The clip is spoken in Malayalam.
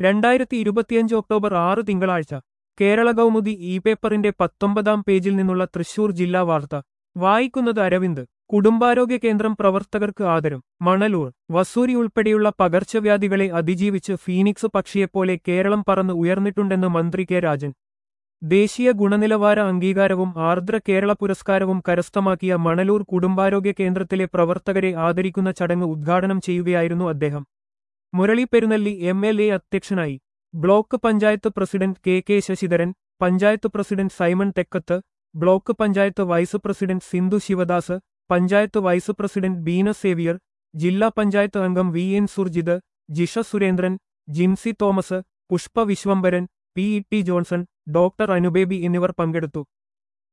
രണ്ടായിരത്തി ഇരുപത്തിയഞ്ച് ഒക്ടോബർ ആറ് തിങ്കളാഴ്ച കേരള കൗമുദി ഇ പേപ്പറിന്റെ പത്തൊമ്പതാം പേജിൽ നിന്നുള്ള തൃശൂർ ജില്ലാ വാർത്ത വായിക്കുന്നത് അരവിന്ദ് കുടുംബാരോഗ്യ കേന്ദ്രം പ്രവർത്തകർക്ക് ആദരം മണലൂർ വസൂരി ഉൾപ്പെടെയുള്ള പകർച്ചവ്യാധികളെ അതിജീവിച്ച് ഫീനിക്സ് പക്ഷിയെപ്പോലെ കേരളം പറന്ന് ഉയർന്നിട്ടുണ്ടെന്ന് മന്ത്രി കെ രാജൻ ദേശീയ ഗുണനിലവാര അംഗീകാരവും ആർദ്ര കേരള പുരസ്കാരവും കരസ്ഥമാക്കിയ മണലൂർ കുടുംബാരോഗ്യ കേന്ദ്രത്തിലെ പ്രവർത്തകരെ ആദരിക്കുന്ന ചടങ്ങ് ഉദ്ഘാടനം ചെയ്യുകയായിരുന്നു അദ്ദേഹം Murali Perunnalli M L A അധ്യക്ഷനായി block panchayat president K K Sasidharan panchayat president Simon Thekkath block panchayat vice president Sindhu Sivadas panchayat vice president Beena Xavier ജില്ലാ പഞ്ചായത്ത് അംഗം V N Surjith Jisha Surendran Jincy Thomas Pushpa Viswambharan P E T Johnson doctor Anubaby എന്നിവർ പങ്കെടുത്തു